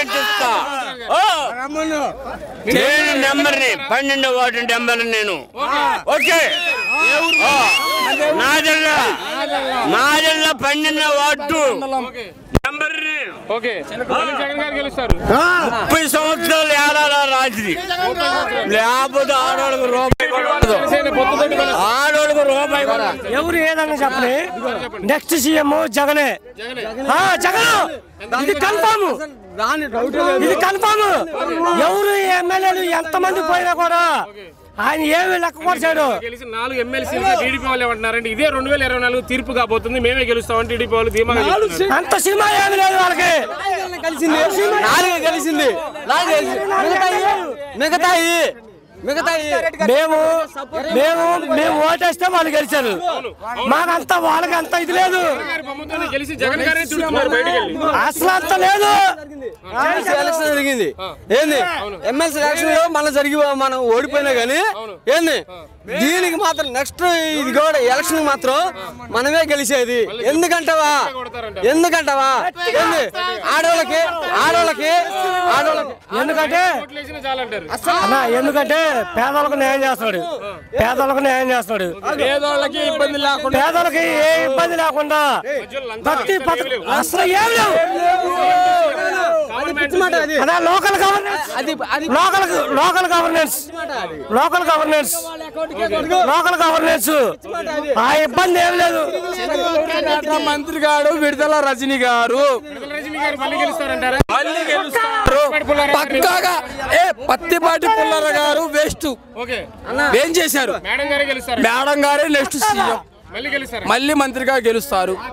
ఇస్తా. ఓ, నేను నెంబర్ని పన్నెండు వార్డు నెంబర్ నేను ఓకే ఓ, నాదెల్లా నాదెల్లా పన్నెండు వార్డు నెంబర్ ఓకే మళ్ళీ జగన్ గారు గెలుస్తారు ముప్పై సంవత్సరాలు ఏడాల రాత్రి లేకపోతే ఆడవాళ్ళకి రూపాయి కూడా ఉండదు. జనసేన పొత్తుతోటి కొన- ఆడవాళ్ళకి రూపాయి కూడా ఎవరు ఏదన్నా చెప్పని నెక్స్ట్ సీఎం జగనే జగనే ఆ, జగన్ ఇది కన్ఫామ్ ఇది కన్ఫామ్ ఎవరు ఎమ్మెల్యేలు ఎంత మంది పోయినా కూడా ఆయన ఏమి లెక్క కొట్టాడు గెలిచి నాలుగు ఎమ్మెల్సీలు టీడీపీ వాళ్ళు ఏమంటున్నారంటే ఇదే రెండు వేల ఇరవై నాలుగు తీర్పు కాబోతుంది మేమే గెలుస్తామని టీడీపీ వాళ్ళు ధీమాగా చెప్తున్నారు. అంత సినిమా ఏమి లేదు వాళ్ళకి నాలుగు కలిసింది మిగతాయి మిగతాయి మేము మేము మేము ఓటేస్తే వాళ్ళు గెలిచారు మాకంతా వాళ్ళకి అంత ఇది లేదు జగన్ గారి బొమ్మతోనే గెలిచి జగన్ గారే తిడుతున్నారు బయటికి వెళ్ళి అసలు అంత లేదు ఎలక్షన్ జరిగింది ఏంది ఎమ్మెల్సీ ఎలక్షన్ లో మన జరిగి మనం ఓడిపోయినా గానీ ఏంది దీనికి మాత్రం నెక్స్ట్ ఇది కూడా ఎలక్షన్ మాత్రం మనమే గెలిచేది ఎందుకంటావా ఎందుకంటావా ఏంది ఆడవాళ్ళకి ఆడవాళ్ళకి ఆడవాళ్ళకి ఎందుకంటే ఓట్లు వేసినా చాలంటారు అన్న ఎందుకంటే పేదలకు న్యాయం చేస్తున్నాడు పేదలకు న్యాయం చేస్తున్నాడు పేదోళ్ళకి ఇబ్బంది లేకుండా పేదలకి ఏ ఇబ్బంది లేకుండా ప్రతి పథకం అసలు ఏం లేవు అదే లోకల్ గవర్నెన్స్ అది అది local local governance local governance local governance ఆ ఇబ్బంది ఏం లేదు మంత్రి గారు విడుదల రజనీ గారు రజనీ గారు మళ్ళీ గెలుస్తారంటారా మళ్ళీ గెలుస్తారు పక్కాగా ఏ పత్తిపాటి పుల్లర గారు వేస్ట్ ఓకే ఏం చేశారు మేడం గారే గెలుస్తారు మేడం గారే నెక్స్ట్ సీఎం మళ్ళీ గెలుస్తారా మళ్ళీ మంత్రిగా గెలుస్తారు